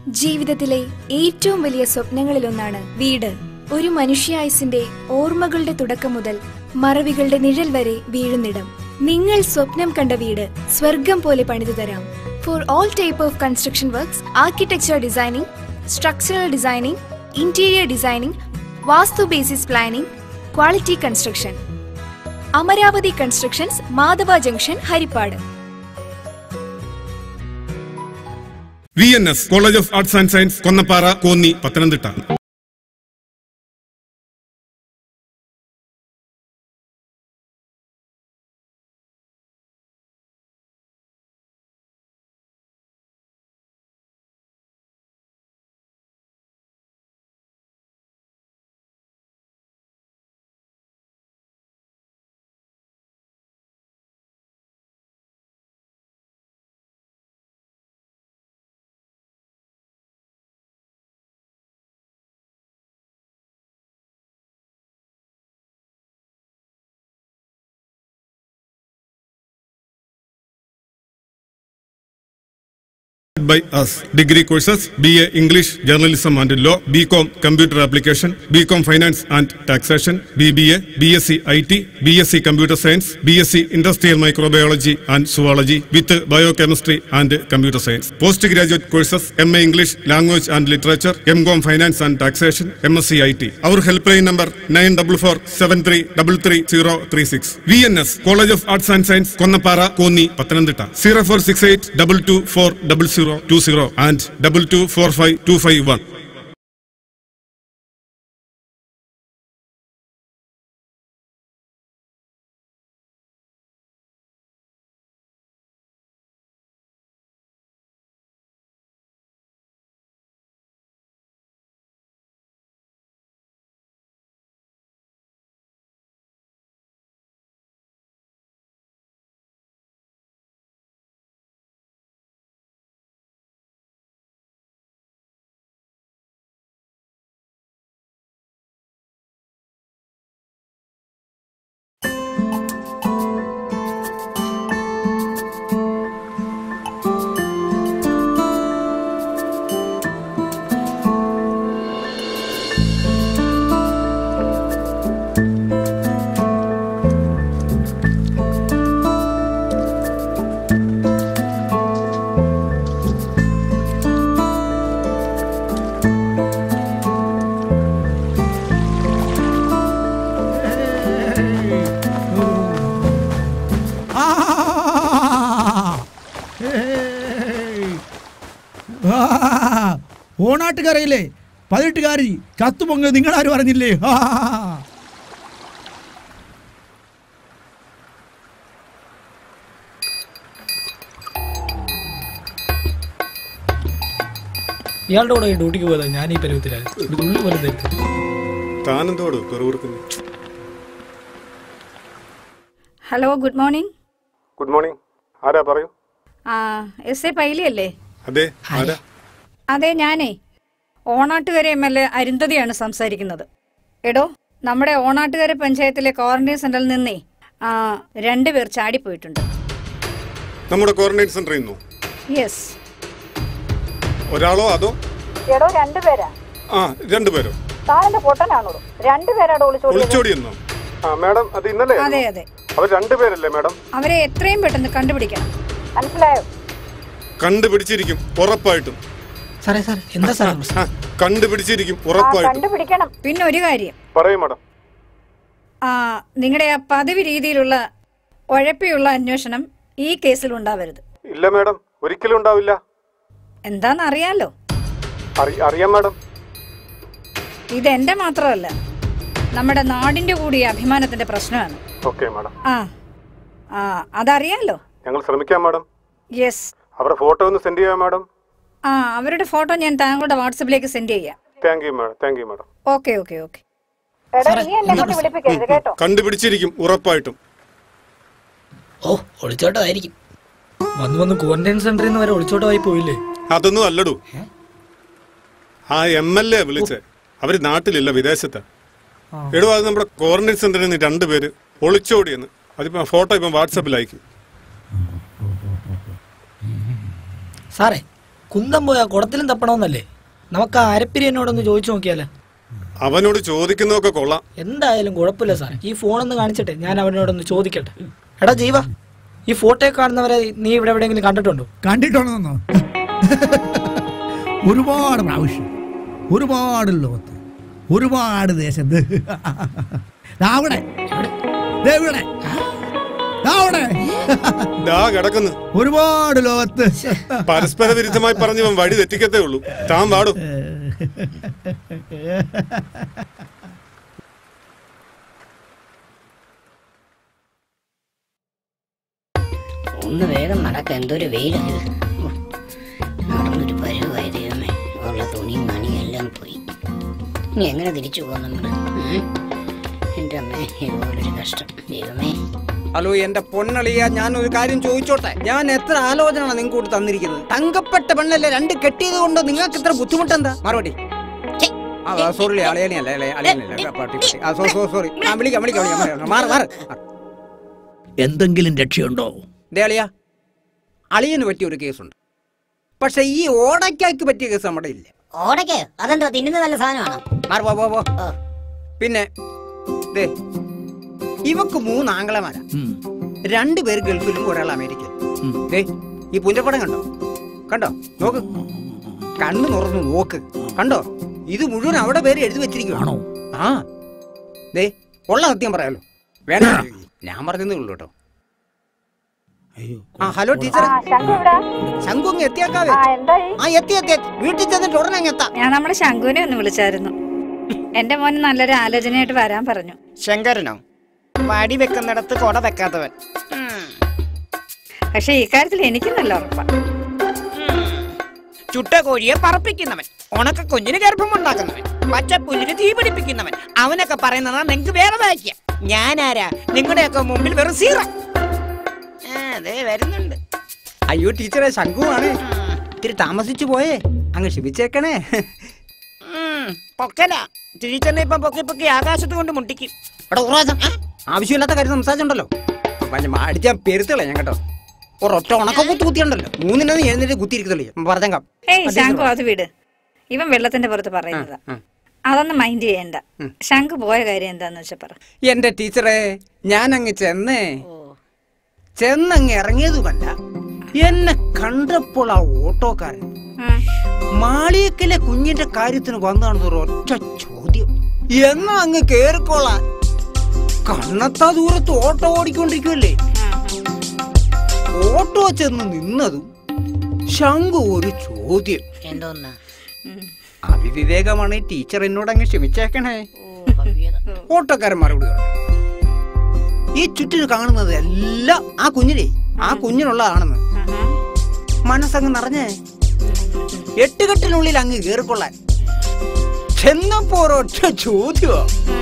ജീവിതത്തിലെ ഏറ്റവും വലിയ സ്വപ്നങ്ങളിലൊന്നാണ് വീട് ഒരു മനുഷ്യായുസിന്റെ ഓർമ്മകളുടെ തുടക്കം മുതൽ മറവികളുടെ നിഴൽ വരെ വീഴുന്നിടം നിങ്ങൾ സ്വപ്നം കണ്ട വീട് സ്വർഗം പോലെ പണിതു തരാം for all type of construction works architecture designing structural designing interior designing vastu basis planning quality construction Amaravathi constructions Madhava junction Harippad V N S college of arts and science Konnappara Konni Pathanamthitta by us. Degree courses BA English, Journalism and Law, BCom Computer Application, BCom Finance and Taxation, BBA, BSc IT, BSc Computer Science, BSc Industrial Microbiology and Zoology with Biochemistry and Computer Science. Postgraduate courses MA English, Language and Literature, MCom Finance and Taxation, MSc IT. Our helpline number 9443333036. VNS College of Arts and Science, Konnapara, Konni, Pathanamthitta. 0468 224 0020 and 2245 251. ആ! ഏയ്! ആ! ഓണാട്ടുകരയിലെ പതിനെട്ടുകാരി ചത്തുപൊങ്ങ് നിങ്ങളാരും അറിഞ്ഞില്ലേ ആ! ഇയാളുടെ കൂടെ ഈ ഡ്യൂട്ടിക്ക് പോയതാ ഞാൻ ഈ പരുവത്തിലായി ഒരു തുള്ളി പോലും തരുത്തി താനെന്തോട് പെറുകുറുക്കുന്നു hello good morning good morning ആരാ പറയൂ ആ എസ് എ പൈലി അല്ലേ അതെ ആരാ അതെ ഞാനേ ഓണാട്ടുകര എം എൽ എ അരുന്ധതിയാണ് സംസാരിക്കുന്നത് എടോ നമ്മുടെ ഓണാട്ടുകര പഞ്ചായത്തിലെ ക്വാറന്റൈൻ സെന്ററിൽ നിന്നേ ആ, രണ്ടുപേർ ചാടിപ്പോയിട്ടുണ്ട് നമ്മുടെ ക്വാറന്റൈൻ സെന്ററിൽ നിന്നു യെസ് ഒരാളോ അതോ എടോ രണ്ടുപേരാ ആ രണ്ടുപേരോ താനെന്റെ പൊട്ടനാണോ രണ്ടുപേരാടോ ഒളിച്ചോടിയെന്നോ ആ മാഡം അത് ഇന്നലെ അതെ അതെ അവർ രണ്ടുപേരല്ലേ മാഡം അവരെ എത്രയും പെട്ടെന്ന് കണ്ടുപിടിക്കണം മനസ്സിലായോ കണ്ടുപിടിച്ചിരിക്കും ഉറപ്പായിട്ടും സാറേ സാറേ എന്താ സാറേ പ്രശ്നം? ആ, കണ്ടുപിടിച്ചിരിക്കും ഉറപ്പായിട്ടും കണ്ടുപിടിക്കണം പിന്നെ ഒരു കാര്യം പറയൂ മാഡം ആ നിങ്ങളുടെ ആ പതിവ് രീതിയിലുള്ള ഉഴപ്പിയുള്ള അന്വേഷണം ഈ കേസിൽ ഉണ്ടാവരുത് ഇല്ല മാഡം ഒരിക്കലും ഉണ്ടാവില്ല എന്താണെന്നറിയാലോ അറി- അറിയാം മാഡം ഇതെന്റെ മാത്രമല്ല നമ്മുടെ നാടിന്റെ കൂടി അഭിമാനത്തിന്റെ പ്രശ്നമാണ് ഓക്കെ മാഡം ആ ആ അതറിയാലോ ഞങ്ങൾ ശ്രമിക്കാം മാഡം യെസ് അവരുടെ ഫോട്ടോ ഒന്ന് സെൻഡ് ചെയ്യാം മാഡം ആ അവരുടെ ഫോട്ടോ ഞാൻ താങ്കളുടെ വാട്സപ്പിലേക്ക് സെൻഡ് ചെയ്യാം thank you madam thank you madam okay okay okay കണ്ടുപിടിച്ചിരിക്കും ഉറപ്പായിട്ടും ഓ ഒളിച്ചോട്ടമായിരിക്കും വന്ന് വന്ന് ക്വാറന്റൈൻ സെന്ററിൽ നിന്ന് വരെ ഒളിച്ചോട്ടമായി പോയില്ലേ അതൊന്നും അല്ലടൂ ആ എം എൽ എ വിളിച്ചേ അവര് നാട്ടിലില്ല വിദേശത്ത് എടോ അത് നമ്മുടെ ക്വാറന്റൈൻ സെന്ററിൽ നിന്ന് രണ്ടുപേര് ഒളിച്ചോടിയെന്ന് അതിപ്പോ ഫോട്ടോ ഇപ്പം വാട്സാപ്പിൽ അയക്കും സാറേ കുന്തം പോയാ കുടത്തിലും തപ്പണമെന്നല്ലേ നമുക്ക് ആ അരപ്പിരി എന്നോടൊന്ന് ചോദിച്ചു നോക്കിയാലോ അവനോട് ചോദിക്കുന്നതൊക്കെ കൊള്ളാം എന്തായാലും കുഴപ്പമില്ല സാർ ഈ ഫോണൊന്ന് കാണിച്ചിട്ടെ ഞാൻ അവനോടൊന്ന് ചോദിക്കട്ടെ എടാ ജീവ ഈ ഫോട്ടോ കാണുന്നവരെ നീ ഇവിടെ എവിടെയെങ്കിലും കണ്ടിട്ടുണ്ടോ കണ്ടിട്ടുണ്ടെന്നോ ഒരുപാട് പ്രാവശ്യം ഒരുപാട് ലോകത്ത് ഒരുപാട് ദേശത്ത് ദാ അവിടെ ദേ ഇവിടെ ദാ അവിടെ ദാ കിടക്കുന്നു ഒരുപാട് ലോകത്ത് പരസ്പര വിരുദ്ധമായി പറഞ്ഞവൻ വഴി തെറ്റിക്കത്തേ ഉള്ളൂ താൻ വാടും ഒന്ന് വേഗം നടക്ക എന്തൊരു വെയിലാണ് ഇത് ഉഫ്. നടന്നൊരു പരുവായി ദൈവമേ ഉള്ള തുണിയും മണിയും എല്ലാം പോയി ഇനി എങ്ങനെ തിരിച്ചു പോകും നമ്മള് ഉം? എൻ്റെ അമ്മേ ഇതുപോലൊരു കഷ്ടം ദൈവമേ ഹലോ എന്റെ പൊന്നളിയ ഞാൻ ഒരു കാര്യം ചോദിച്ചോട്ടെ ഞാൻ എത്ര ആലോചനയാണ് നിങ്ങൾക്ക് കൂടി തന്നിരിക്കുന്നത് തങ്കപ്പെട്ട പെണ്ണല്ലേ രണ്ട് കെട്ടിയത് കൊണ്ട് നിങ്ങൾക്ക് ഇത്ര ബുദ്ധിമുട്ടെന്താ മറുപടി ഛെ, ആ സോറി അളിയനിയല്ല അളിയനിയല്ല പാട്ടി പാട്ടി ആ സോ സോ സോറി ആ വിളിക്കാം വിളിക്കാം വിളിക്കാം മാറ് മാറ് എന്തെങ്കിലും രക്ഷയുണ്ടോ ദേ അളിയ അളിയന് പറ്റിയ ഒരു കേസുണ്ട് പക്ഷെ ഈ ഓടയ്ക്കാക്ക് പറ്റിയ കേസ് നമ്മുടെ ഇല്ല ഓടയ്ക്ക് അതെന്തോ തിന്നുന്ന നല്ല സാധനമാണോ മാറ് പോ പോ പോ ഓ. പിന്നെ ദേ ഇവക്ക് മൂന്ന് ആംഗളമാരാ രണ്ടുപേര് ഗൾഫിലും ഒരാൾ അമേരിക്കയിലും ദേ ഈ പുഞ്ചപ്പടം കണ്ടോ കണ്ടോ നോക്ക് കണ്ണു തുറന്നു നോക്ക് കണ്ടോ ഇത് മുഴുവൻ അവിടെ പേര് എഴുതി വെച്ചിരിക്കുകയാണോ ആ ദേ ഉള്ള സത്യം പറയാലോ വേണ്ട ഞാൻ പറഞ്ഞതേ ഉള്ളൂ കേട്ടോ ആ ഹലോ ടീച്ചർ ശംഖു അങ്ങ് എത്തിയാക്കാവേ ആ എത്തി എത്തി എത്തി. വീട്ടിൽ ചെന്നിട്ട് ഉടനെ അങ്ങ് എത്താം ഞാൻ നമ്മുടെ ശംഖുവിനെ ഒന്ന് വിളിച്ചായിരുന്നു എന്റെ മോന് നല്ലൊരു ആലോചനയായിട്ട് വരാൻ പറഞ്ഞു ശങ്കരനോ വടി വെക്കുന്നിടത്ത് കൊട വെക്കാത്തവൻ പക്ഷെ ഇക്കാര്യത്തിൽ എനിക്ക് നല്ല ഉറപ്പാ ചുട്ട കോഴിയെ പറപ്പിക്കുന്നവൻ ഉണക്ക കുഞ്ഞിന് ഗർഭമുണ്ടാക്കുന്നവൻ പച്ച പുല്ലിന് തീ പിടിപ്പിക്കുന്നവൻ അവനൊക്കെ പറയുന്നതാ നിങ്ങക്ക് വേറെ വായിക്ക ഞാനാരാ നിങ്ങളുടെയൊക്കെ മുമ്പിൽ വെറും സീറ അതെ വരുന്നുണ്ട് അയ്യോ ടീച്ചറെ ശംഖുവാണ് ഇത്തിരി താമസിച്ചു പോയേ അങ്ങ് ക്ഷമിച്ചേക്കണേ ഉം, പൊക്കല ടീച്ചറിനെ ഇപ്പം പൊക്കി പൊക്കി ആകാശത്ത് കൊണ്ട് മുട്ടിക്കും എടാ ഉറാസം ആവശ്യമില്ലാത്ത കാര്യം സംസാരിച്ചുണ്ടല്ലോ അടിച്ച പെരുത്തളെ ഞാൻ കേട്ടോ ഒരൊറ്റ ഉണക്ക കുത്തി കുത്തിയുണ്ടല്ലോ മൂന്നിനും എഴുന്നേറ്റ് കുത്തിയിരിക്കത്തുള്ളൂ പറഞ്ഞേക്കാം ഏയ് ശംഖു അത് വിട് ഇവൻ വെള്ളത്തിന്റെ പുറത്ത് പറയുന്നതാ ഉം. അതൊന്നും മൈൻഡ് ചെയ്യണ്ട ശംഖു പോയ കാര്യം എന്താന്ന് വെച്ചാ പറ എന്റെ ടീച്ചറെ ഞാൻ അങ്ങ് ചെന്നേ ചെന്നങ്ങ് ഇറങ്ങിയതുമല്ല എന്നെ കണ്ടപ്പോൾ ആ ഓട്ടോക്കാരൻ ഉം. മാളിയക്കലെ കുഞ്ഞിന്റെ കാര്യത്തിന് വന്നതാണെന്ന് ഒരു ഒറ്റ ചോദ്യം എന്നാ അങ്ങ് കേറിക്കോളാൻ കണ്ണത്താ ദൂരത്ത് ഓട്ടോ ഓടിക്കൊണ്ടിരിക്കുമല്ലേ ഓട്ടോ ചെന്ന് നിന്നതും ശംഖു ഒരു ചോദ്യം എന്തോന്നാ അവിവേകമാണ് ടീച്ചർ എന്നോട് അങ്ങ് ക്ഷമിച്ചേക്കണേ ഓട്ടോക്കാരൻ മറുപടി പറഞ്ഞു ഈ ചുറ്റിന് കാണുന്നത് എല്ലാം ആ കുഞ്ഞിനെ ആ കുഞ്ഞിനുള്ളതാണെന്ന് ആഹാ. മനസ്സങ്ങ് നിറഞ്ഞേ എട്ടുകെട്ടിനുള്ളിൽ അങ്ങ് കേറിക്കൊള്ളാൻ ചെന്നപ്പോ ഒരൊറ്റ ചോദ്യമാ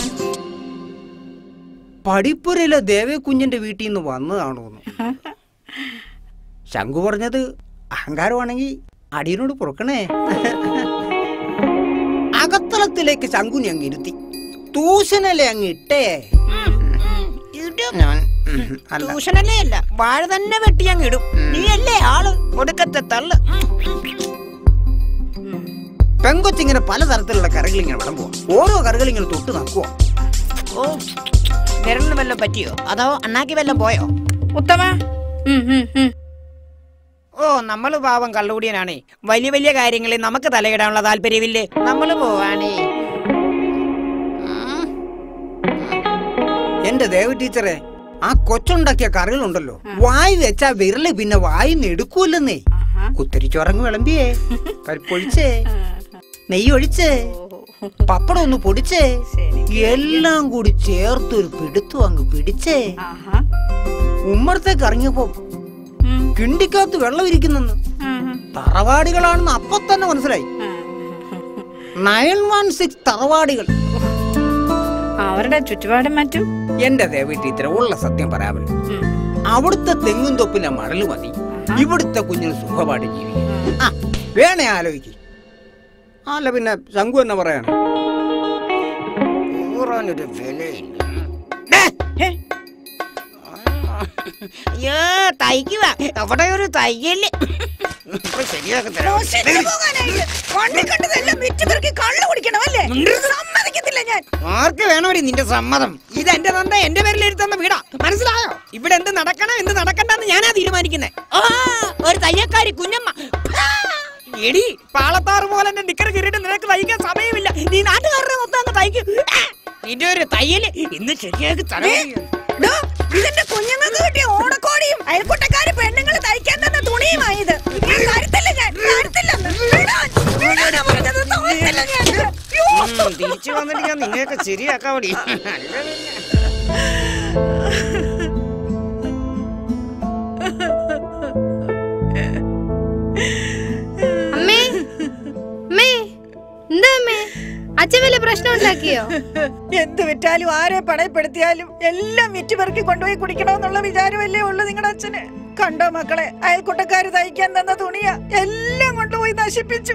പടിപ്പുരയിലെ ദേവേ കുഞ്ഞിന്റെ വീട്ടിൽ നിന്ന് വന്നതാണോ എന്ന് ശംഖു പറഞ്ഞത് അഹങ്കാരമാണെങ്കിൽ അടിയനോട് പുറക്കണേ അകത്തളത്തിലേക്ക് ശംഖുനെ അങ്ങ് ഇരുത്തി തൂശനല്ലേ അങ്ങ് ഇട്ടേ ഞാൻ ഉം, അല്ല ട്യൂഷനല്ലേ അല്ല വാഴ തന്നെ വെട്ടി അങ്ങ് ഇടും നീയല്ലേ ആള് ഒടുക്കത്തെ തള്ളു പെങ്കൊച്ചിങ്ങനെ പലതരത്തിലുള്ള കറികൾ ഇങ്ങനെ വിളമ്പുക ഓരോ കറികൾ ഇങ്ങനെ തൊട്ട് നക്കുക ഓ വിരലിന് വല്ലതും പറ്റിയോ അതോ അണ്ണാക്കി വല്ലതും പോയോ ഉത്തമ ഉം, ഉം, ഉം. ഓ നമ്മള് പാവം കള്ളുകൂടിയനാണേ വലിയ വലിയ കാര്യങ്ങളിൽ നമുക്ക് തലയിടാനുള്ള താല്പര്യമില്ലേ നമ്മള് പോവാണേ ഉം. എന്റെ ദേവ ടീച്ചറെ ആ കൊച്ചുണ്ടാക്കിയ കറികളുണ്ടല്ലോ വായി വെച്ചാ വിരല് പിന്നെ വായിന്ന് എടുക്കൂലെന്നേ ആഹാ. കുത്തിരിച്ചോറങ്ങ് വിളമ്പിയേ പരിപ്പൊഴിച്ചേ നെയ്യ് ഒഴിച്ചേ പപ്പടം ഒന്ന് പൊടിച്ചേ ശരി. എല്ലാം കൂടി ചേർത്തൊരു പിടുത്തു അങ്ങ് പിടിച്ചേ ആഹാ. ഉമ്മറത്തേക്ക് ഇറങ്ങിയപ്പോ ഉം, കിണ്ടിക്കകത്ത് വെള്ളം ഇരിക്കുന്നെന്ന് ഉം, തറവാടികളാണെന്ന് അപ്പൊ തന്നെ മനസ്സിലായി ഉം. നയൻ വൺ സിക്സ് തറവാടികൾ അവരുടെ ചുറ്റുപാടും മറ്റും എന്റെ ദേവി ടീച്ചർ ഉള്ള സത്യം പറയാമല്ലോ ഉം. അവിടുത്തെ തെങ്ങും തൊപ്പിലെ മണല് മതി ഇവിടുത്തെ കുഞ്ഞിന് സുഖമായിട്ട് ജീവിക്കും ആ വേണേ ആലോചിക്ക് അല്ല പിന്നെ ശംഖു എന്ന് പറയാണ് ഊറാനൊരു വിലയില്ല ഡേ, ഹേ. അയ്യോ തയ്ക്കുക അവിടെ ഒരു തയ്യല് ഇപ്പൊ ശരിയാക്കി തരാം. ആർക്ക് വേണമടി നിന്റെ സമ്മതം ഇത് എന്റെ തന്ത എന്റെ പേരിൽ എഴുതുന്ന വീടാ മനസ്സിലായോ ഇവിടെ എന്ത് നടക്കണം എന്ത് നടക്കണ്ടെന്ന് ഞാനാ തീരുമാനിക്കുന്നത് ആ ഒരു തയ്യക്കാരി കുഞ്ഞമ്മ ഹാ! എടി പാളത്താറ് പോലെ എന്റെ നിക്കർ കീറിയിട്ട് നിനക്ക് തയ്ക്കാൻ സമയമില്ല നീ നാട്ടുകാരുടെ മൊത്തം അങ്ങ് തയ്ക്കും ആ! നിന്റെ ഒരു തയ്യല് ഇന്ന് ശരിയാക്കി തരാം ഇതിന്റെ കുഞ്ഞുങ്ങൾക്ക് കിട്ടിയ ഓണക്കോടിയും അയൽക്കൂട്ടക്കാര് പെണ്ണുങ്ങൾ തയ്ക്കാൻ തന്ന തുണിയുമായത് കരുത്തില്ല ഞാൻ കരുത്തില്ലെന്ന് വിടാൻ, വിടാനാ പറഞ്ഞത്, തോന്നത്തില്ല ഞാൻ. യ്യോ. ഉം, തിരിച്ചു വന്നിട്ട് ഞാൻ നിന്നെയൊക്കെ ശരിയാക്കാൻ വേണ്ടി അമ്മേ അമ്മേ എന്താ അമ്മേ അച്ഛൻ വല്ല പ്രശ്നം ഉണ്ടാക്കിയോ എന്ത് വിറ്റാലും ആരെ പണയപ്പെടുത്തിയാലും എല്ലാം വിറ്റ് പെറുക്കി കൊണ്ടുപോയി കുടിക്കണമെന്നുള്ള വിചാരമല്ലേ ഉള്ളു നിങ്ങളുടെ അച്ഛന് കണ്ടോ മക്കളെ അയൽക്കൂട്ടക്കാര് തയ്ക്കാൻ തന്ന തുണിയാ എല്ലാം കൊണ്ടുപോയി നശിപ്പിച്ചു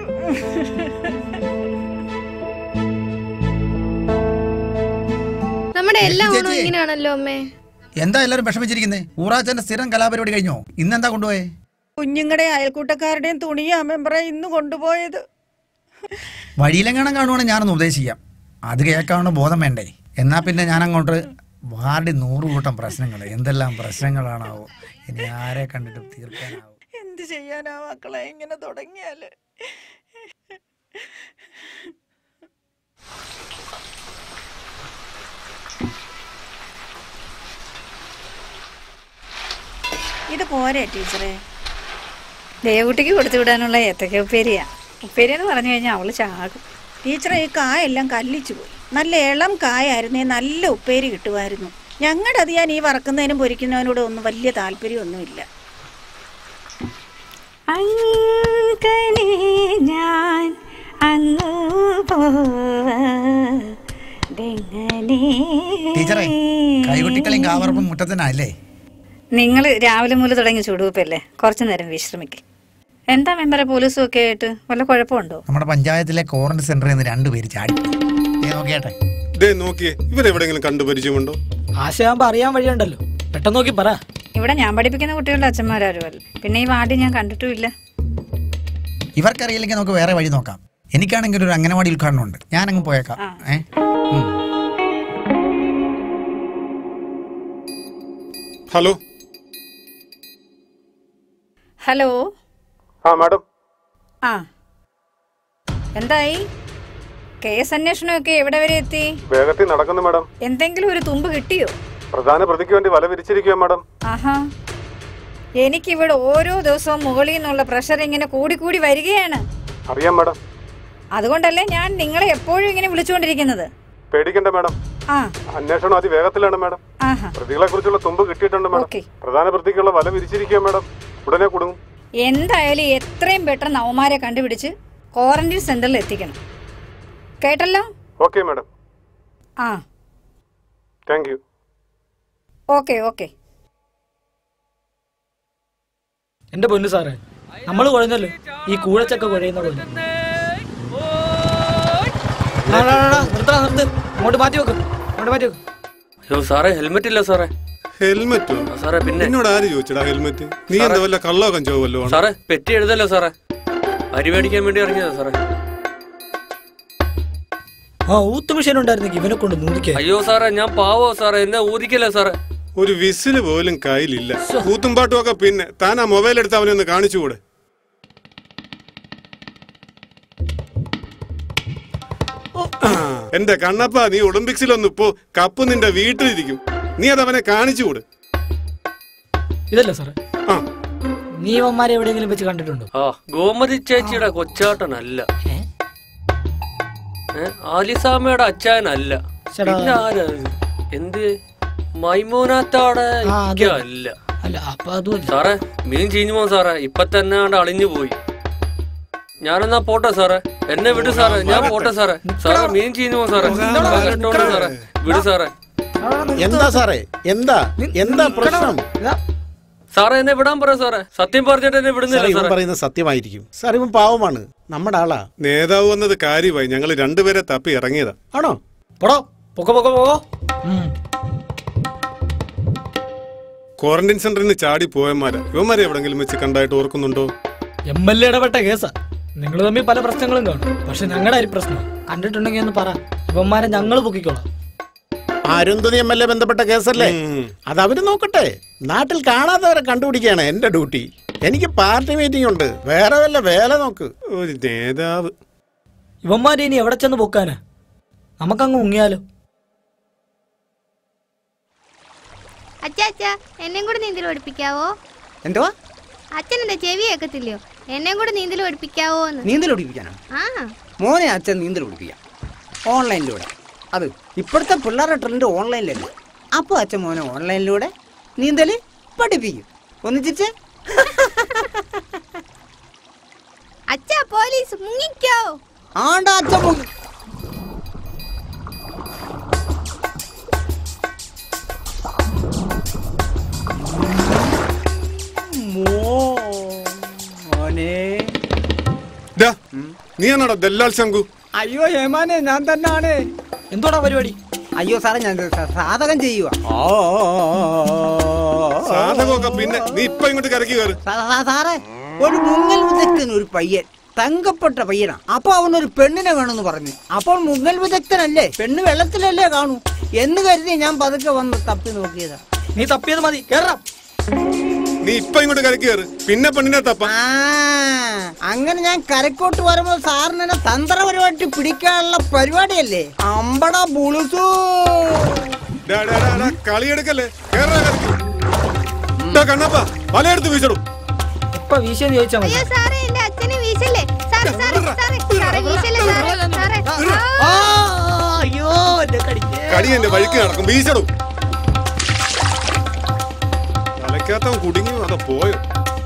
നമ്മുടെ എല്ലാ ചേച്ചി. ഓണവും ഇങ്ങനെയാണല്ലോ അമ്മേ എന്താ എല്ലാരും വിഷമിച്ചിരിക്കുന്നേ ഊറാച്ചന്റെ സ്ഥിരം കലാപരിപാടി കഴിഞ്ഞോ ഇന്നെന്താ കൊണ്ടുപോയേ കുഞ്ഞുങ്ങളുടെ അയൽക്കൂട്ടക്കാരുടെയും തുണിയാ മെമ്പറെ ഇന്ന് കൊണ്ടുപോയത് വഴിയിലെങ്ങാനും കാണുവാണെങ്കിൽ ഞാനൊന്ന് ഉപദേശിക്കാം അത് കേൾക്കാവുന്ന ബോധം വേണ്ടേ എന്നാ പിന്നെ ഞാൻ അങ്ങോട്ട് വാർഡിൽ നൂറ് കൂട്ടം പ്രശ്നങ്ങൾ എന്തെല്ലാം പ്രശ്നങ്ങളാണാവോ ഇനി ആരെ കണ്ടിട്ട് തീർക്കാനാവും എന്ത് ചെയ്യാനാ മക്കളെ ഇങ്ങനെ തുടങ്ങിയാല് ഇത് പോരെ ടീച്ചറെ ദേവകുട്ടിക്ക് കൊടുത്തു വിടാനുള്ള ഏത്തക്ക ഉപ്പേരിയാ ഉപ്പേരി എന്ന് പറഞ്ഞു കഴിഞ്ഞാൽ അവള് ചാകും ടീച്ചറെ ഈ കായെല്ലാം കല്ലിച്ചു പോയി നല്ല ഇളം കായായിരുന്നേ നല്ല ഉപ്പേരി കിട്ടുമായിരുന്നു ഞങ്ങളുടെ അത് ഞാൻ ഈ വറക്കുന്നതിനും പൊരിക്കുന്നതിനോട് ഒന്നും വലിയ താല്പര്യമൊന്നുമില്ല അങ്ങനെ ഞാൻ അങ്ങ് ടീച്ചറെ കൈകൊട്ടിക്കളിയും കാവറപ്പും മുറ്റത്തിനല്ലേ നിങ്ങൾ രാവിലെ മുതൽ തുടങ്ങി ചുടുവപ്പല്ലേ കുറച്ചു നേരം വിശ്രമിക്കും എന്താ മെമ്പറെ പോലീസും ഒക്കെ ആയിട്ട് വല്ല കുഴപ്പമുണ്ടോ നമ്മുടെ പഞ്ചായത്തിലെ ക്വാറന്റൈൻ സെന്ററിൽ നിന്ന് രണ്ടുപേര് ചാടി ദേ നോക്കിയാട്ടെ ദേ നോക്കിയേ ഇവരെവിടെങ്കിലും കണ്ടു പരിചയമുണ്ടോ ആശയാകുമ്പോ അറിയാൻ വഴിയുണ്ടല്ലോ പെട്ടെന്ന് നോക്കി പറ ഇവിടെ ഞാൻ പഠിപ്പിക്കുന്ന കുട്ടികളുടെ അച്ഛന്മാരാരുമല്ല പിന്നെ ഈ വാർഡിൽ ഞാൻ കണ്ടിട്ടുമില്ല ഇവർക്കറിയില്ലെങ്കിൽ നമുക്ക് വേറെ വഴി നോക്കാം എനിക്കാണെങ്കിൽ ഒരു അംഗനവാടി ഉദ്ഘാടനം ഉണ്ട് ഞാൻ അങ്ങ് പോയേക്കാം ആ. ഏ ഉം. ഹലോ ഹലോ ആ മാഡം ആ എന്തായി കേസ് അന്വേഷണമൊക്കെ എവിടെ വരെ എത്തി വേഗത്തിൽ നടക്കുന്നു മാഡം എന്തെങ്കിലും ഒരു തുമ്പ് കിട്ടിയോ പ്രധാന പ്രതിക്ക് വേണ്ടി വല വിരിച്ചിരിക്കുക മാഡം ആഹാ എനിക്കിവിടെ ഓരോ ദിവസവും മുകളിൽ നിന്നുള്ള പ്രഷർ ഇങ്ങനെ കൂടിക്കൂടി വരികയാണ് അറിയാം മാഡം അതുകൊണ്ടല്ലേ ഞാൻ നിങ്ങളെ എപ്പോഴും ഇങ്ങനെ വിളിച്ചുകൊണ്ടിരിക്കുന്നത് പേടിക്കണ്ട മാഡം ആ അന്വേഷണം അതിവേഗത്തിലാണ് മാഡം ആഹാ പ്രതികളെ കുറിച്ചുള്ള തുമ്പ് കിട്ടിയിട്ടുണ്ട് മാഡം ഓക്കെ പ്രധാന പ്രതിക്കുള്ള വല വിരിച്ചിരിക്കുക മാഡം ഉടനെ കൊടുങ്ങും എന്തായാലും എത്രയും പെട്ടെന്ന് അവന്മാരെ കണ്ടുപിടിച്ച് ക്വാറന്റൈൻ സെന്ററിൽ എത്തിക്കണം കേട്ടല്ലോ ഓക്കെ മാഡം ആ താങ്ക് യു ഓക്കെ ഓക്കെ എന്റെ പൊന്നു സാറേ നമ്മൾ കുഴഞ്ഞല്ലോ ഈ കൂഴച്ചക്ക കുഴയുന്ന പോലെ ആ, ആ, ആ, നിർത്തടാ, നിർത്ത് അങ്ങോട്ട് മാറ്റി വെക്ക് അങ്ങോട്ട് മാറ്റി വെക്ക് അയ്യോ സാറേ ഹെൽമെറ്റ് ഇല്ല സാറേ ഹെൽമെറ്റോ ആ, സാറേ പിന്നെ എന്നോട് ആര് ചോദിച്ചടാ ഹെൽമെറ്റ് നീ എന്താ വല്ല കള്ളോ കഞ്ചോ വല്ലോ ആണോ? സാറേ പെറ്റി എഴുതല്ലോ സാറേ അരി മേടിക്കാൻ വേണ്ടി ഇറങ്ങിയതാ സാറേ ആ ഊത്ത് മിഷൻ ഉണ്ടായിരുന്നെങ്കിൽ ഇവനെ കൊണ്ട് മൂതിക്കാൻ അയ്യോ സാറേ ഞാൻ പാവോ സാറേ എന്നെ ഊതിക്കല്ലേ സാറേ ഒരു വിസില് പോലും കയ്യിലില്ല കൂത്തും പാട്ടും ഒക്കെ പിന്നെ താൻ ആ മൊബൈൽ എടുത്ത് അവനെ ഒന്ന് കാണിച്ചുകൂടെ ആ, എന്റെ കണ്ണപ്പ നീ ഒളിമ്പിക്സിലൊന്ന് ഇപ്പോ കപ്പ് നിന്റെ വീട്ടിലിരിക്കും നീ അത് അവനെ കാണിച്ചുകൂടെ ഇതല്ലേ സാറേ ആ നീ ഇവന്മാരെ എവിടെയെങ്കിലും വെച്ച് കണ്ടിട്ടുണ്ടോ ആ ഗോമതി ചേച്ചിയുടെ കൊച്ചാട്ടനല്ല ഏ ആലിസാമയുടെ അച്ചായനല്ല ചേട്ടാ. പിന്നെ ആരാ ഇത്? എന്ത് മൈമൂനാത്താടെ ആ, അത് അല്ല അല്ല അപ്പൊ അതുമല്ല സാറേ മീൻ ചീഞ്ഞു പോകും സാറേ ഇപ്പൊ തന്നെ ആണ്ട് അളിഞ്ഞു പോയി ഞാനെന്നാ പോട്ടെ സാറേ എന്നെ വിട് സാറേ ഞാൻ പോട്ടെ സാറേ സാറേ മീൻ ചീഞ്ഞു പോകും സാറേ കഷ്ടമുണ്ട് സാറേ വിട് സാറേ എന്താ സാറേ എന്താ എന്താ പ്രശ്നം സാറേ എന്നെ വിടാൻ പറ സാറേ സത്യം പറഞ്ഞിട്ട് എന്നെ സാർ വിടുന്നില്ല ഇവൻ സാറേ പറയുന്നത് സത്യമായിരിക്കും സാർ ഇവൻ പാവമാണ് നമ്മുടെ ആളാ നേതാവ് വന്നത് കാര്യമായി ഞങ്ങൾ രണ്ടുപേരെ തപ്പി ഇറങ്ങിയതാ ആണോ പൊടോ പൊക്കോ പൊക്കോ പൊക്കോ ഉം. ക്വാറന്റൈൻ സെന്ററിൽ നിന്ന് ചാടി പോയന്മാരാ ഇവന്മാരെ എവിടെങ്കിലും വെച്ച് കണ്ടായിട്ട് ഓർക്കുന്നുണ്ടോ എം എൽ എ ഇടപെട്ട കേസാ നിങ്ങൾ തമ്മിൽ പല പ്രശ്നങ്ങളും കാണും പക്ഷെ ഞങ്ങളുടെ അരി പ്രശ്നം കണ്ടിട്ടുണ്ടെങ്കിൽ ഒന്ന് പറ ഇവന്മാരെ ഞങ്ങൾ പൊക്കിക്കോളാം അരുന്ധതി എം എൽ എ ബന്ധപ്പെട്ട കേസല്ലേ അത് അവര് നോക്കട്ടെ നാട്ടിൽ കാണാത്തവരെ കണ്ടുപിടിക്കുകയാണ് എന്റെ ഡ്യൂട്ടി എനിക്ക് പാർട്ടി മീറ്റിംഗ് ഉണ്ട് വേറെ വല്ല വേല നോക്ക് ഒരു നേതാവ് ഇവന്മാരെ ഇനി എവിടെ ചെന്ന് പൊക്കാനാ നമുക്കങ്ങ് മുങ്ങിയാലോ അച്ഛാ അച്ഛാ എന്നെയും കൂടെ നീന്തൽ പഠിപ്പിക്കാവോ എന്തുവാ അച്ഛൻ എന്താ ചെവി കേൾക്കത്തില്ലയോ എന്നെയും കൂടെ നീന്തൽ പഠിപ്പിക്കാവോ എന്ന് നീന്തൽ പഠിപ്പിക്കാനോ ആ മോനെ അച്ഛൻ നീന്തൽ പഠിപ്പിക്കാം ഓൺലൈനിലൂടെ അത് ഇപ്പോഴത്തെ പിള്ളേരുടെ ട്രെൻഡ് ഓൺലൈനിലല്ലേ അപ്പോൾ അച്ഛൻ മോനെ ഓൺലൈനിലൂടെ നീന്തൽ പഠിപ്പിക്കും ഒന്നിച്ചിട്ട് അച്ഛാ പോലീസ് മുങ്ങിക്കോ ആണ്ടാ അച്ഛൻ മുങ്ങി മോനെ ഡാ, നീയാണോടാ ദല്ലാൽ ശങ്കു അയ്യോ ഹേമാനെ ഞാൻ തന്നെയാണ് എന്തോടാ പരിപാടി അയ്യോ സാറേ ഞാൻ സ- സാധകം ചെയ്യുക സാധകമൊക്കെ പിന്നെ നീ ഇപ്പൊ ഇങ്ങോട്ട് കരക്കി കയറ് സാറേ ഒരു മുങ്ങൽ വിദഗ്ധൻ ഒരു പയ്യൻ തങ്കപ്പെട്ട പയ്യനാ അപ്പൊ അവനൊരു പെണ്ണിനെ വേണമെന്ന് പറഞ്ഞു അപ്പോൾ മുങ്ങൽ വിദഗ്ധനല്ലേ പെണ്ണ് വെള്ളത്തിലല്ലേ കാണൂ എന്ന് കരുതി ഞാൻ പതുക്കെ വന്ന് തപ്പി നോക്കിയതാ നീ തപ്പിയത് മതി കേറാം നീ ഇപ്പൊ ഇങ്ങോട്ട് കരക്കി കയറ് പിന്നെ പെണ്ണിനെ തപ്പ ആ അങ്ങനെ ഞാൻ കരക്കോട്ട് വരുമ്പോ സാറിനെ തന്ത്രപരമായിട്ട് പിടിക്കാനുള്ള പരിപാടിയല്ലേ അമ്പട ബുളുസു ഡാ, ഡാ, ഡാ, ഡാ, കളിയെടുക്കല്ലേ കേറാ കരക്ക് ഡാ, കണ്ണപ്പ വലയെടുത്ത് വീശടും ഇപ്പൊ വീശിയെന്ന് ചോദിച്ചാ മതി അയ്യോ സാറേ എന്റെ അച്ഛനെ വീശല്ലേ സാറേ സാറേ സാറേ സാറേ വീശല്ലേ സാറേ സാറേ ആ. അയ്യോ എന്നെ കടിക്കേ കടി എന്റെ വഴിക്ക് നടക്കും വീശടും വലയ്ക്കാത്തവൻ കുടുങ്ങി അതോ പോയോ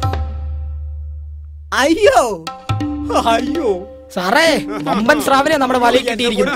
അയ്യോ അയ്യോ സാറേ വമ്പൻ സ്രാവിനെ നമ്മുടെ വലയിൽ കിട്ടിയിരിക്കുന്നു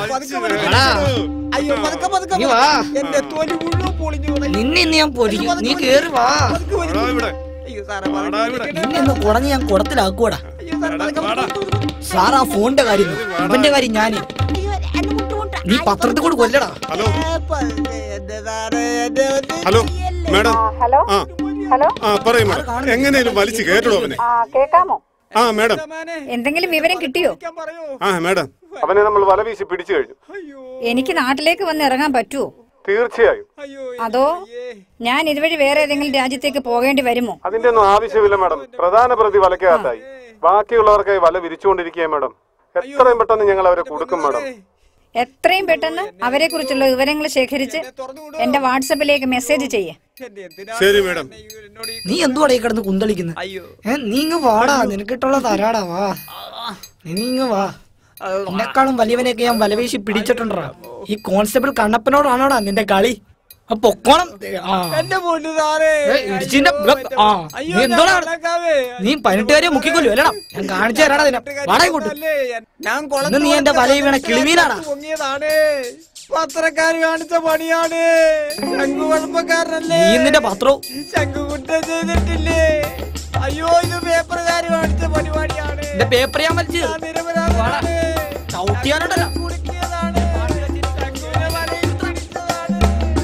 അയ്യോ പതുക്കെ പതുക്കെ നീ വാ. എന്റെ തൊലി മുഴുവൻ പൊളിഞ്ഞു കളയും. നിന്നെ ഇന്ന് ഞാൻ പൊരിക്കും നീ കേറി വാ പതുക്കെ വലി- വാടാ ഇവിടെ. അയ്യോ സാറേ പതുക്കെ വാടാ ഇവിടെ. വലിക്കണേ. നിന്നെ ഇന്ന് കുടഞ്ഞ് ഞാൻ കുടത്തിലാക്കൂടാ അയ്യോ സാറേ പതുക്കെ വാടാ. സാർ ആ ഫോണിന്റെ കാര്യം ഇവന്റെ കാര്യം ഞാന് നീ പത്രത്തിൽ കൂടെ കൊല്ലടാ ഹലോ പതുക്കെ എന്റെ സാറേ എന്റെ ഒന്ന് ഹലോ മാഡം ഹലോ ആ ഹലോ ആ പറയും മാഡം എങ്ങനെയും വലിച്ചു കേട്ടോ അവനെ ആ കേക്കാമോ ആ മാഡം എന്തെങ്കിലും വിവരം കിട്ടിയോ പറയോ ആ മാഡം അവനെ നമ്മൾ വല വീശി പിടിച്ചു കഴിഞ്ഞു എനിക്ക് നാട്ടിലേക്ക് വന്ന് ഇറങ്ങാൻ പറ്റുമോ തീർച്ചയായും അതോ ഞാൻ ഇതുവഴി വേറെ ഏതെങ്കിലും രാജ്യത്തേക്ക് പോകേണ്ടി വരുമോ അതിന്റെ ഒന്നും ആവശ്യമില്ല മാഡം പ്രധാന പ്രതി വലക്കകത്തായി ബാക്കിയുള്ളവർക്കായി വല വിരിച്ചുകൊണ്ടിരിക്കുക മാഡം എത്രയും പെട്ടെന്ന് ഞങ്ങൾ അവരെ കൊടുക്കും മാഡം എത്രയും പെട്ടെന്ന് അവരെ കുറിച്ചുള്ള വിവരങ്ങൾ ശേഖരിച്ച് എന്റെ വാട്സപ്പിലേക്ക് മെസ്സേജ് ചെയ്യേ ശരി മാഡം നീ എന്തുവാടാ ഈ കിടന്ന് കുന്തളിക്കുന്നത് ഏ നീ ഇങ്ങ് വാടാ നിനക്കിട്ടുള്ള തരാടാ വാ നീ ഇങ്ങ് വാ എന്നെക്കാളും വലിയവനെയൊക്കെ ഞാൻ വലവീശി പിടിച്ചിട്ടുണ്ടാ ഈ കോൺസ്റ്റബിൾ കണ്ണപ്പനോടാണോടാ നിന്റെ കളി ആ പൊക്കോണം ആ എന്റെ പൊന്നു സാറേ ഏ, ഇടിച്ചിന്റെ ബ്ലഡ്. ആ അയ്യോ, നീ എന്തുവാടാ ഞാൻ കണക്കാവേ. നീ പതിനെട്ടുകാരെ മുക്കിക്കൊല്ലു അല്ലടാ ഞാൻ കാണിച്ചു തരാടാ നിന്നെ വാടക കൂട്ടു അല്ലേ, ഞാൻ ഇന്ന് നീ എന്റെ വലയിൽ വീണ കിളിമീനാടാ പൊങ്ങിയതാണ് പത്രക്കാര് കാണിച്ച പണിയാണ് ശംഖു കുഴപ്പക്കാരനല്ലേ നീ നിന്റെ പത്രവും ശംഖു കുറ്റം ചെയ്തിട്ടില്ലേ അയ്യോ ഇത് പേപ്പറുകാര് കാണിച്ച പരിപാടിയാണ് എന്റെ പേപ്പർ ഞാൻ വലിച്ചു ഞാൻ നിരപരാധിയാണ്. ചവിട്ടിയാനുണ്ടല്ലോ കുടുക്കിയതാണ് ശംഖുവിനെ വലയിൽ പിടിച്ചതാണ്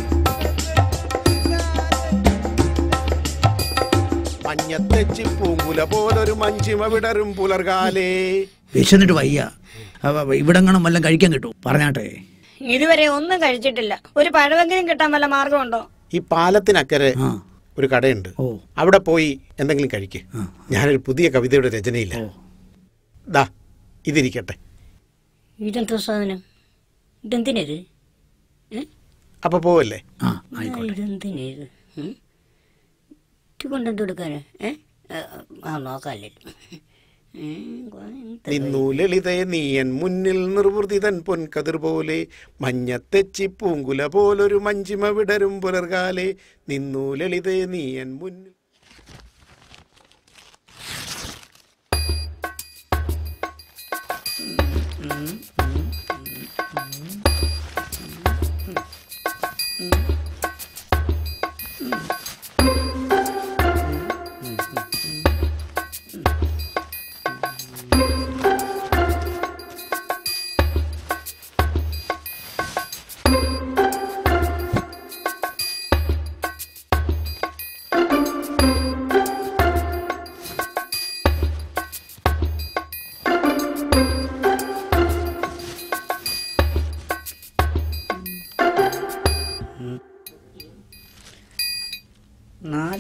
മഞ്ഞത്തെച്ചി പൂങ്കുല പോലൊരു മഞ്ചിമ വിടരും പുലർകാലേ വിശന്നിട്ട് വയ്യ ഇവിടെങ്ങണം വല്ലതും കഴിക്കാൻ കിട്ടും പറഞ്ഞാട്ടെ ഇതുവരെ ഒന്നും കഴിച്ചിട്ടില്ല ഒരു പഴവെങ്കിലും കിട്ടാൻ വല്ല മാർഗമുണ്ടോ ഈ പാലത്തിനക്കരെ ആ ഒരു കടയുണ്ട് ഓ അവിടെ പോയി എന്തെങ്കിലും കഴിക്ക് ഞാനൊരു പുതിയ കവിതയുടെ രചനയില്ല ദാ ഇതിരിക്കട്ടെ ഇതെന്തോ സാധനം ഇതെന്തിനത് അപ്പൊ പോവല്ലേ ആ ആയിക്കോട്ടെ ഇതെന്തിനത് കൊണ്ടെന്ത് കൊടുക്കാന് ഏ ആ, ആ നോക്കാല്ലേ നിന്നു ലളിതയെ നീയൻ മുന്നിൽ നിർവൃതിതൻ പൊൻകതിർ പോലെ മഞ്ഞത്തെച്ചി പൂങ്കുല പോലൊരു മഞ്ചിമ വിടരും പുലർകാലെ നിന്നു ലളിതയെ നീയൻ മുന്നിൽ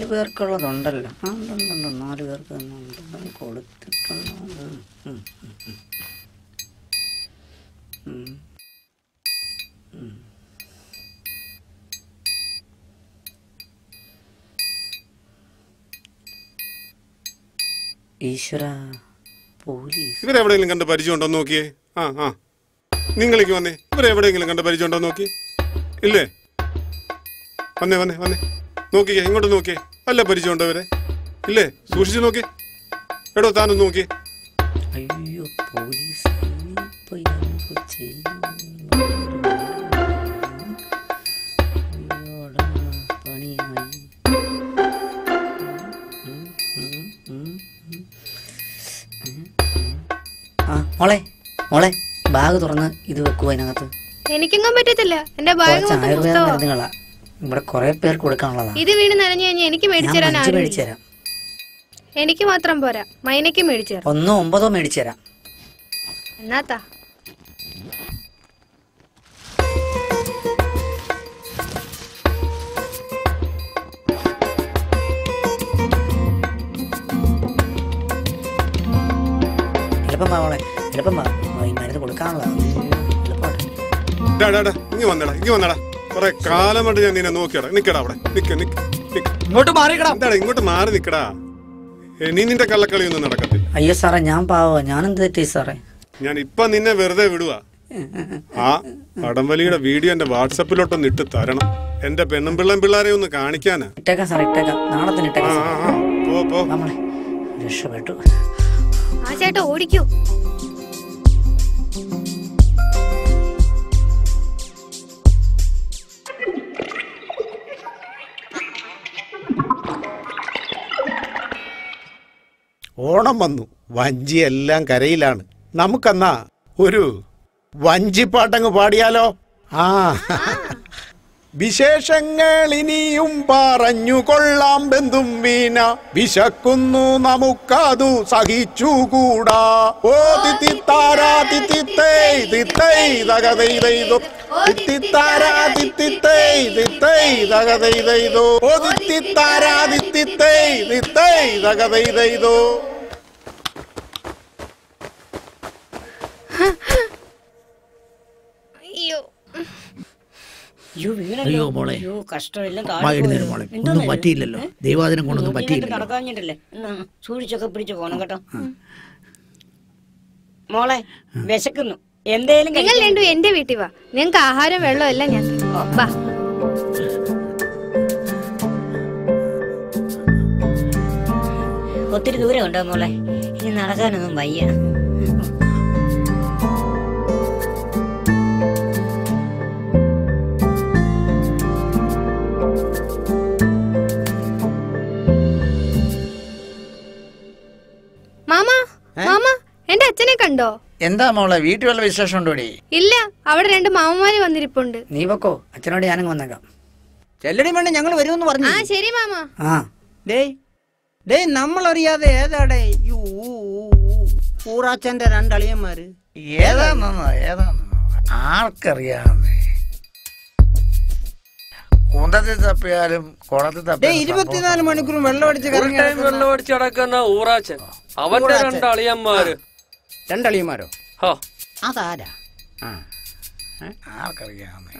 പേർക്കുള്ളതുണ്ടല്ലോ ആ, ഉണ്ട്, ഉണ്ട്, ഉണ്ട്. നാല് പേർക്ക് തന്നെ ഉണ്ട് കൊടുത്തിട്ടുണ്ട് ഉം, ഉം, ഉം, ഉം. ഉം. ഉം. ഈശ്വര പോലീസ് ഇവരെവിടെയെങ്കിലും കണ്ട് പരിചയം ഉണ്ടോ എന്ന് നോക്കിയേ ആ ആ നിങ്ങളേക്ക് വന്നേ ഇവരെവിടെയെങ്കിലും കണ്ട് പരിചയം ഉണ്ടോ എന്ന് നോക്കി ഇല്ലേ വന്നേ വന്നേ വന്നേ നോക്കിക്കേ ഇങ്ങോട്ട് നോക്കിയേ അല്ല പരിചയം ഉണ്ടോ ഇവരെ ഇല്ലേ സൂക്ഷിച്ചു നോക്കി എടോ താനൊന്ന് നോക്കിയേ അയ്യോ പോലീസ് ഇനിയിപ്പോ എന്ത് ചെയ്യും? അയ്യോടാ, പണിയായി. ഉം, ഉം, ഉം, ഉം. ആ മോളെ മോളെ ബാഗ് തുറന്ന് ഇത് വെക്കുവോ അതിനകത്ത് എനിക്കെങ്ങും പറ്റത്തില്ല എന്റെ ബാഗ് കുറച്ച് മൊത്തം ആയുർവേദ പുസ്തകമാ മരുന്നുകളാ ഇവിടെ കുറെ പേർക്ക് കൊടുക്കാനുള്ളതാ ഇത് വീണ് നനഞ്ഞു കഴിഞ്ഞാൽ എനിക്ക് മേടിച്ചു ഞാൻ തരാൻ അഞ്ച് ആരും മേടിച്ചു തരാം എനിക്ക് മാത്രം പോരാ മൈനയ്ക്ക് മേടിച്ചു തരാം ഒന്നോ ഒമ്പതോ മേടിച്ചു തരാം എന്നാത്താ എളുപ്പം വാ മോളെ എളുപ്പം വാ ആ, ഈ മരുന്ന് കൊടുക്കാനുള്ളതാ ഡാ ഡാ ഡാ ഇങ്ങ് വന്നടാ ഇങ്ങ് വന്നടാ കുറെ കാലമായിട്ട് ഞാൻ നിന്നെ നോക്കിയടാ നിക്കടാ അവിടെ നിക്ക നിക്ക ഇങ്ങോട്ട് മാറിക്കടാ എന്താടാ ഇങ്ങോട്ട് മാറി നിക്കടാ ഏ, നീ നിന്റെ കള്ളക്കളിയൊന്നും നടക്കത്തില്ല അയ്യോ സാറേ ഞാൻ പാവോ ഞാനെന്ത് തെറ്റി സാറേ ഞാൻ ഇപ്പൊ നിന്നെ വെറുതെ വിടുവാ ആ വടംവലിയുടെ വീഡിയോ എന്റെ വാട്സപ്പിലോട്ടൊന്ന് ഇട്ട് തരണം എന്റെ പെണ്ണും പിള്ളേം പിള്ളേരെ ഒന്ന് കാണിക്കാനാ ഇട്ടേക്കാം സാറേ ഇട്ടേക്കാം നാളെ തന്നെ ഇട്ടേക്കാം ആ, ആ, ആ. പോ പോ നമ്മളെ രക്ഷപ്പെട്ടു ആ ചേട്ടാ ഓടിക്കൂ ഓണം വന്നു വഞ്ചി എല്ലാം കരയിലാണ് നമുക്കെന്നാ ഒരു വഞ്ചിപ്പാട്ടങ്ങ് പാടിയാലോ ആ വിശേഷങ്ങൾ ഇനിയും പറഞ്ഞു കൊള്ളാം ബന്ധും വീണ വിശക്കുന്നു നമുക്കതു സഹിച്ചുകൂടാ ഓ തിത്തിത്താരാ തിത്തിത്തേ തിത്തൈ തകതൈതൈതോ തിത്തിത്താരാ തിത്തിത്തൈ തിത്തൈ തകതൈതൈതോ ഓ തിത്തിത്താരാ തിത്തിത്തൈ തിത്തൈ തകതൈതൈതോ അയ്യോ അയ്യോ വീണല്ലോ. അയ്യോ മോളെ. അയ്യോ കഷ്ടമെല്ലാം അമ്മ എഴുന്നേര് മോളെ ഒന്നും പറ്റിയില്ലല്ലോ ദൈവാദിനം കൊണ്ടൊന്നും പറ്റിയില്ലല്ലോ നടക്കാഞ്ഞിട്ടല്ലേ എന്നാ സൂക്ഷിച്ചൊക്കെ പിടിച്ചു പോണം കേട്ടോ മോളെ വിശക്കുന്നു എന്തേലും നിങ്ങൾ കഴിക്കാൻ- രണ്ടും എന്റെ വീട്ടിൽ വാ നിങ്ങൾക്ക് ആഹാരം വെള്ളം എല്ലാം ഞാൻ തരാം. വാ ഒത്തിരി ദൂരം ഉണ്ടോ മോളെ ഇനി നടക്കാനൊന്നും വയ്യ മാമ മാമ എന്റെ അച്ഛനെ കണ്ടോ എന്താ മോളെ വീട്ടിൽ വല്ല വിശേഷം ഉണ്ടോടി ഇല്ല അവിടെ രണ്ട് മാമന്മാര് വന്നിരിപ്പുണ്ട് നീ പൊക്കോ അച്ഛനോട് ഞാനങ്ങ് വന്നേക്കാം ചെല്ലടി വേണ്ട ഞങ്ങൾ വരുമെന്ന് പറഞ്ഞു ആ ശരി മാമ ആ ഡേയ് ഡേയ് നമ്മളറിയാതെ ഏതാടേ ഈ ഊ- ഊ- ഊ- ഊറാച്ചന്റെ രണ്ടളിയന്മാര് ഏതാണെന്നോ ഏതാണെന്നോ ആർക്കറിയാമെന്നേ കുന്തത്തിൽ തപ്പിയാലും കുളത്തിൽ ഡേ തപ്പിയാലും ഇരുപത്തിനാല് മണിക്കൂറും വെള്ളം അടിച്ച് Full time വെള്ളം അടിച്ച് കിടക്കുന്ന ഊറാച്ചൻ അവന്റെ ഊറാച്ചൻ. രണ്ട് അളിയന്മാര് രണ്ടളിയന്മാരോ ഹോ അതാരാ ആ ആർക്കറിയാമെന്നേ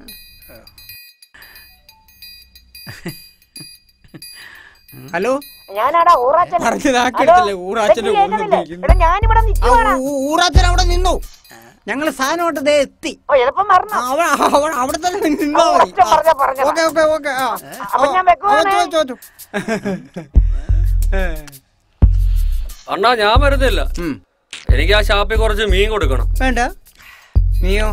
ഹലോ ഞാനാടാ ഊറാച്ചൻ പറഞ്ഞതാക്കിയെടുത്തല്ലേ ഊറാച്ചന്റെ ഹലോ? ഊന്ന് എടാ, ഞാനിവിടെ ആ, നിൽക്കുവാടാ. ഊ- ഊറാച്ചൻ അവിടെ നിന്നു ഞങ്ങള് സാധനമായിട്ട് ദേ എത്തി ഓ, എളുപ്പം മറന്നോ? ആ, അവിടെ അവിടെ- അവിടെ തന്നെ നിന്നാ ആ, മതി ഒറ്റ പറഞ്ഞോ, പറഞ്ഞോ. ഓക്കെ ഓക്കെ ഓക്കെ ആ അപ്പൊ ഞാൻ വെക്കുവാണേ. ആ, ചോ, ചോ, ചോ. അണ്ണാ ഞാൻ വരുന്നില്ല എനിക്ക് ആ ഷാപ്പിൽ കുറച്ച് മീൻ കൊടുക്കണം വേണ്ട നീയോ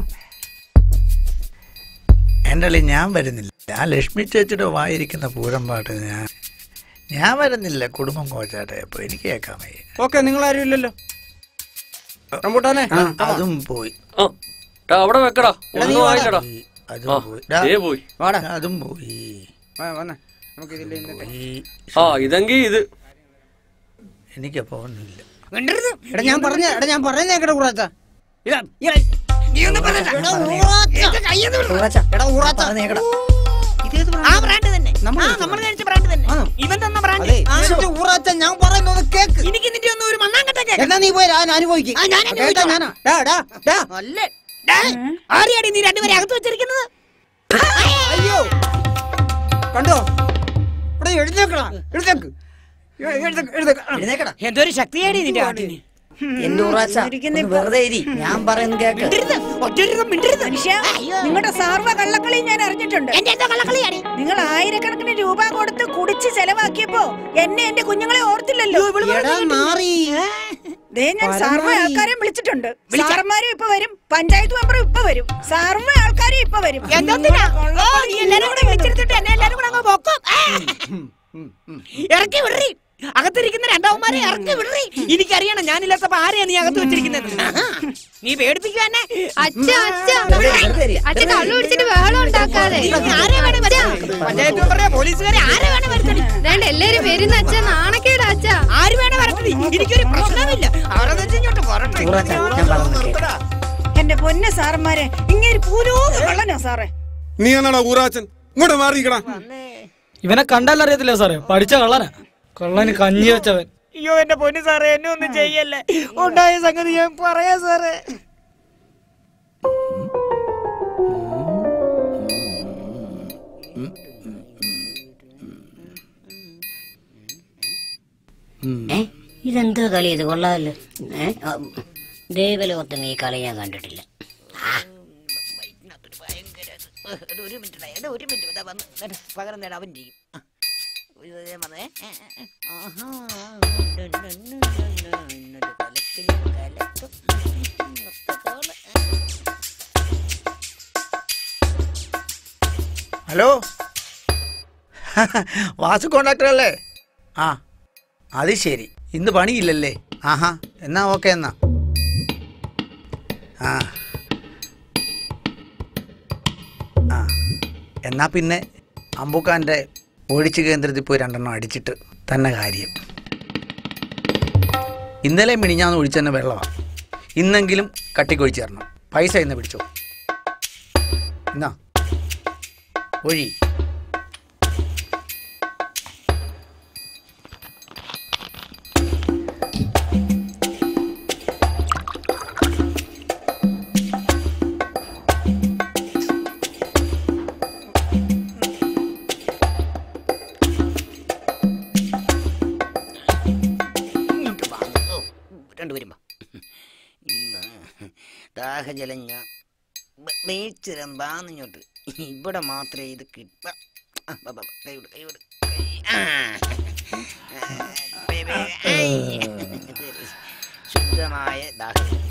എൻ്റെ അളി ഞാൻ വരുന്നില്ല ആ ലക്ഷ്മി ചേച്ചിയുടെ വായിരിക്കുന്ന പൂരം പാട്ട് ഞാൻ ഞാൻ വരുന്നില്ല കുടുംബം കോച്ചാട്ടെ അപ്പൊ എനിക്ക് കേൾക്കാൻ വയ്യ ഓക്കെ നിങ്ങൾ ആരും ഇല്ലല്ലോ റംബൂട്ടാനെ ആ, അതും പോയി ആ ടാ, അവിടെ വെക്കടാ എടാ, നീ ഒന്നും വാടാ. ആയില്ലടാ അതും ആ, പോയി ദേ പോയി വാടാ അതും പോയി വാ, വന്നേ നമുക്ക് ഇതിൽ ഇന്നിട്ട് ആ ഇതെങ്കി ഇത് എനിക്ക് പോകുന്നില്ല എടാ ഞാൻ പറഞ്ഞ എടാ ഞാൻ പറയുന്നേ കേട്ടോ ഊറാച്ച ഇതാ ഇതാ, നീ ഒന്ന് പറഞ്ഞേ. എടാ, ഊറാച്ച. എടാ, ഊറാച്ച. ഇതേത് brand? ആ ബ്രാൻഡ് തന്നെ നമ്മൾ കഴിച്ച ബ്രാൻഡ് തന്നെ ഇവൻ തന്ന ബ്രാൻഡ് അതെ, എന്റെ ഊറാച്ച ഞാൻ പറയുന്നത് കേക്ക് എനിക്ക് നിന്റെ ഒന്നും ഒരു മണ്ണാങ്കട്ട കേക്ക് എന്നാ നീ പോയി ഞാൻ അനുഭവിക്കും ആ, ഞാൻ അനുഭവിച്ചോളാം. ഞാനാ ഡാ, ഡാ, ഡാ. അല്ലേ ഡാ, ആരെയാടി നീ രണ്ടുപേരെ അകത്ത് വെച്ചിരിക്കുന്നത് അയ്യോ കണ്ടോ ഇവിടെ എഴുന്നേക്കടാ എഴുന്നേക്ക് എ- എഴുന്നേക്ക്, എഴുന്നേക്ക്. എഴുന്നേക്കടാ എന്തൊരു ശക്തിയാടി നിന്റെ ആട്ടിന് എന്റെ ഊറാച്ച ഒന്ന് വെറുതെ ഇരി ഞാൻ പറയുന്നത് കേക്ക് മനുഷ്യ നിങ്ങളുടെ സാർവ കള്ളക്കളി ഞാൻ അറിഞ്ഞിട്ടുണ്ട് നിങ്ങൾ ആയിരക്കണക്കിന് രൂപ കൊടുത്ത് കുടിച്ച് ചെലവാക്കിയപ്പോ എന്നെ എന്റെ കുഞ്ഞുങ്ങളെ ഓർത്തില്ലല്ലോ എടാ, മാറി. ദേ ഞാൻ പരമാവധി. സർവ്വ ആൾക്കാരെയും വിളിച്ചിട്ടുണ്ട് സാറന്മാരും ഇപ്പൊ വരും പഞ്ചായത്ത് മെമ്പറും ഇപ്പൊ വരും സർവ്വ ആൾക്കാരും ഇപ്പൊ വരും എന്തൊന്നിനാ? ഓ, നീ എല്ലാരും കൂടെ വിളിച്ചെടുത്തിട്ട് എന്നെ എല്ലാരും കൂടെ അങ്ങ് പൊക്കും ആ. ഇറക്കി വിടറി അകത്തിരിക്കുന്ന രണ്ടാവന്മാരെ ഇറക്കി വിടറി എനിക്കറിയണം ഞാനില്ലാത്തപ്പോ ആരെയാ നീ അകത്ത് വെച്ചിരിക്കുന്നത് നീ പേടിപ്പിക്കുക എന്നെ അച്ഛ അച്ഛ അച്ഛ കള്ളു കുടിച്ചിട്ട് ബഹളം ഉണ്ടാക്കാതെ ആരെ വേണേ വരുത്തടി. പഞ്ചായത്ത് മെമ്പറെ പോലീസുകാരെ ആരെ വേണേ വരുത്തടി വേണ്ട എല്ലാരും വരുന്ന അച്ഛ നാണക്കേടാ അച്ഛ ആര് വേണേ വരട്ടടി എനിക്കൊരു പ്രശ്നമില്ല അവരെ ഇങ്ങോട്ട് വരട്ടെ ഞാൻ പറയുന്നത് കേക്ക് എന്റെ പൊന്ന സാറന്മാരെ ഇങ്ങനെ പൂരൂന്ന് കള്ളനാ സാറേ നീ എന്നാടാ ഊറാച്ചൻ ഇങ്ങോട്ട് മാറിയിക്കടാ ഇവനെ കണ്ടാൽ അറിയത്തില്ല സാറേ പഠിച്ച കള്ളനാ കള്ളന് കഞ്ഞി വെച്ചവൻ അയ്യോ എന്റെ പൊന്നു സാറേ എന്നെ ഒന്നും ചെയ്യല്ലേ ഉണ്ടായ സംഗതി ഞാൻ പറയാ സാറേ ഏ ഇതെന്തോ കളി ഇത് കൊള്ളാമല്ലോ ഏ ദേവലോകത്തൊന്നും ഈ കളി ഞാൻ കണ്ടിട്ടില്ല ഒരു മിനിറ്റ് ഒരു മിനിറ്റ് ഇതാ വന്ന് ദേ, പകരം നേടാ അവൻ ചെയ്യും ആ. ഇത് ദേ വന്നേ. ഏ, ഏ, ഏ. ആഹാ. ഇന്നൊരു കലക്കിലും കലക്കും. ഇന്നത്തെ കോള്. ഹലോ വാസു കോണ്ടാക്ടർ അല്ലേ ആ അത് ശരി ഇന്ന് പണിയില്ലല്ലേ ആഹാ എന്നാ ഓക്കെ എന്നാ ആ ആ എന്നാ പിന്നെ അമ്പുക്കാൻ്റെ ഒഴിച്ചു കേന്ദ്രത്തിൽ പോയി രണ്ടെണ്ണം അടിച്ചിട്ട് തന്നെ കാര്യം ഇന്നലെ മിണിഞ്ഞാന്ന് ഒഴിച്ചു തന്നെ വെള്ളമാണ് ഇന്നെങ്കിലും കട്ടിക്കൊഴിച്ച് തരണം പൈസ ഇന്ന് പിടിച്ചോ എന്നാ ഒഴി ഇങ്ങോട്ട് വാ. ഓ, രണ്ടുപേരും വാ. ഇന്ന് ദാഹജലം ഞാൻ മേച്ചിരം ബാന്നിങ്ങോട്ട് ഇവിടെ മാത്രമേ ഇത് കിട്ട ആ, ബാ, ബാ, ബാ. കൈവിട് കൈവിട് കൈ- ആ. ബേ, ബേ. ഐ. ശുദ്ധമായ ദാഹജലം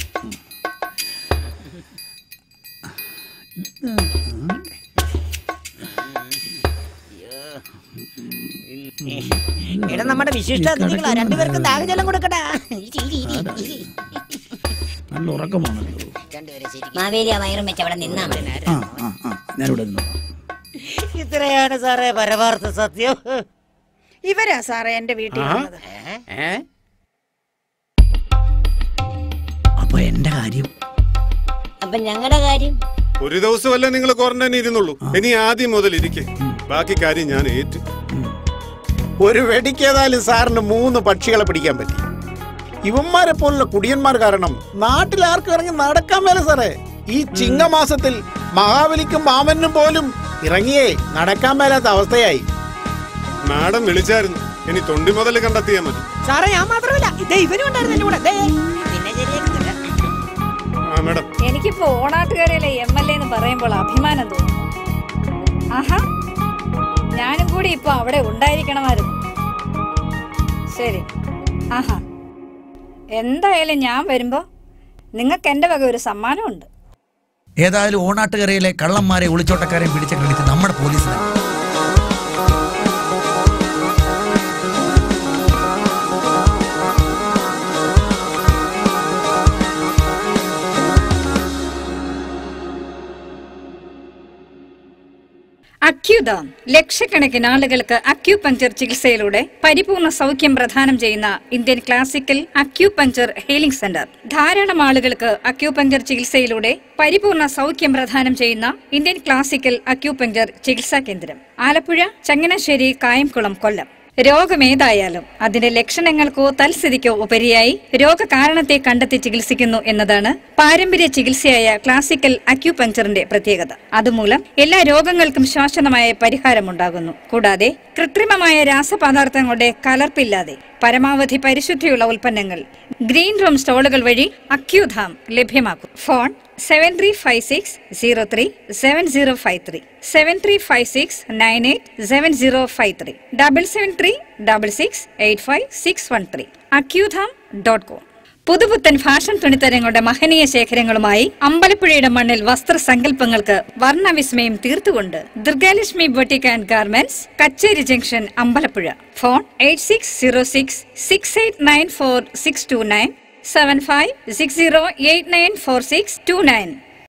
എടാ നമ്മുടെ വിശിഷ്ട അതിഥികളാ രണ്ടുപേർക്കും ദാഹജലം കൊടുക്കടാ നല്ല ഉറക്കമാണല്ലോ മാവേലി ആ വയറും വെച്ച് അവിടെ നിന്നാ മതി ആ ആ ആ ഞാനിവിടെ നിന്നു ഇത്രയാണ് സാറേ പരമാർത്ഥ സത്യം ഇവരാ സാറേ എന്റെ വീട്ടിൽ വന്നത് അപ്പൊ എന്റെ കാര്യം അപ്പൊ ഞങ്ങളുടെ കാര്യം ഒരു ദിവസമല്ലേ നിങ്ങൾ ക്വാറന്റൈൻ ഇരുന്നുള്ളൂ ഇനി ആദ്യം മുതൽ ഇരിക്കെ ബാക്കി കാര്യം ഞാൻ ഏറ്റു ഒരു വെടിക്ക് ഏതായാലും സാറിന് മൂന്ന് പക്ഷികളെ പിടിക്കാൻ പറ്റി ഇവന്മാരെ പോലുള്ള കുടിയന്മാർ കാരണം നാട്ടിൽ ആർക്കും ഇറങ്ങി നടക്കാൻ മേല സാറേ ഈ ചിങ്ങമാസത്തിൽ മഹാബലിക്കും മാമനും പോലും ഇറങ്ങിയേ നടക്കാൻ മേലാത്ത അവസ്ഥയായി മാഡം വിളിച്ചായിരുന്നു ഇനി തൊണ്ടി മുതൽ കണ്ടെത്തിയാ മതി സാറേ ഞാൻ മാത്രമല്ല ഇതേ ഇവനും ഉണ്ടായിരുന്നു എന്റെ കൂടെ ദേ, നിന്നെ ശരിയാക്കുന്നില്ല ആ മാഡം എനിക്കിപ്പോ ഓണാട്ടുകാരയിലെ എം എൽ എ എന്ന് പറയുമ്പോൾ അഭിമാനം തോന്നും ആഹാ ഞാനും കൂടി ഇപ്പൊ അവിടെ ഉണ്ടായിരിക്കണമായിരുന്നു ശരി ആഹാ എന്തായാലും ഞാൻ വരുമ്പോ നിങ്ങൾക്ക് എന്റെ വക ഒരു സമ്മാനമുണ്ട് ഏതായാലും ഓണാട്ടുകരയിലെ കള്ളന്മാരെ ഒളിച്ചോട്ടക്കാരെയും പിടിച്ച ക്രെഡിറ്റ് നമ്മുടെ പോലീസിനാണ് അക്യുദാം ലക്ഷക്കണക്കിന് ആളുകൾക്ക് അക്യുപഞ്ചർ ചികിത്സയിലൂടെ പരിപൂർണ സൗഖ്യം പ്രദാനം ചെയ്യുന്ന Indian classical acupuncture healing centre ധാരാളം ആളുകൾക്ക് അക്യുപഞ്ചർ ചികിത്സയിലൂടെ പരിപൂർണ സൗഖ്യം പ്രദാനം ചെയ്യുന്ന ഇന്ത്യൻ ക്ലാസിക്കൽ അക്യുപഞ്ചർ ചികിത്സാ കേന്ദ്രം ആലപ്പുഴ ചങ്ങനാശ്ശേരി കായംകുളം കൊല്ലം രോഗമേതായാലും അതിന്റെ ലക്ഷണങ്ങൾക്കോ തൽസ്ഥിതിക്കോ ഉപരിയായി രോഗകാരണത്തെ കണ്ടെത്തി ചികിത്സിക്കുന്നു എന്നതാണ് പാരമ്പര്യ ചികിത്സയായ ക്ലാസിക്കൽ അക്യുപഞ്ചറിന്റെ പ്രത്യേകത അതുമൂലം എല്ലാ രോഗങ്ങൾക്കും ശാശ്വതമായ പരിഹാരമുണ്ടാകുന്നു കൂടാതെ കൃത്രിമമായ രാസപദാർത്ഥങ്ങളുടെ കലർപ്പില്ലാതെ പരമാവധി പരിശുദ്ധിയുള്ള ഉൽപ്പന്നങ്ങൾ ഗ്രീൻ റൂം സ്റ്റോളുകൾ വഴി അക്യുധാം ലഭ്യമാക്കും phone seven three five six zero three seven zero five three seven three five six nine eight seven zero five three double seven three double six eight five six one three Acudham dot com പുതുപുത്തൻ fashion തുണിത്തരങ്ങളുടെ മഹനീയ ശേഖരങ്ങളുമായി അമ്പലപ്പുഴയുടെ മണ്ണിൽ വസ്ത്രസങ്കല്പങ്ങൾക്ക് വർണ്ണവിസ്മയം തീർത്തുകൊണ്ട് Durgalakshmi boutique and garments Kacheri junction Ambalappuzha phone eight six zero six six eight nine four six two nine seven five six zero eight nine four six two nine